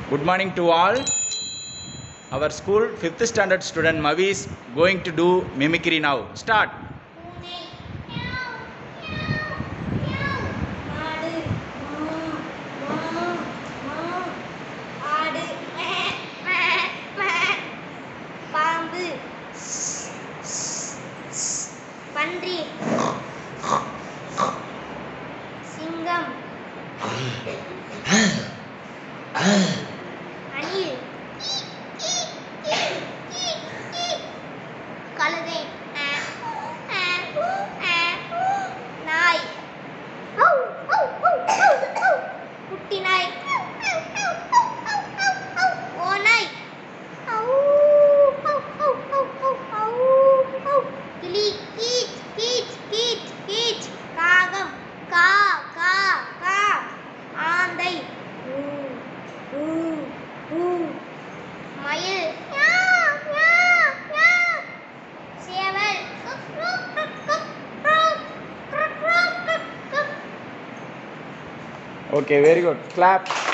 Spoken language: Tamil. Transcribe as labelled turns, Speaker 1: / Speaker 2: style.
Speaker 1: Good morning to all. Our school 5th standard student Mavi is going to do mimicry now. Start.
Speaker 2: பூனை மியாவ், மியாவ், மியாவ். மாடு மா, மா, மா. ஆடு மே, மே, மே. பாம்பு ஸ், ஸ், ஸ். பன்றி சிங்கம் அணில் கழுதை நாய் குட்டி நாய் ஓநாய் கிளி கீச் கீச் கீச் கீச் காகம் கா கா கா ஆந்தை ஊ ஊ ஊ மயில் யா யா யா சேவல் குக் குக் குக் குக் குக் குக் குக் குக்
Speaker 1: Okay, very good. Clap.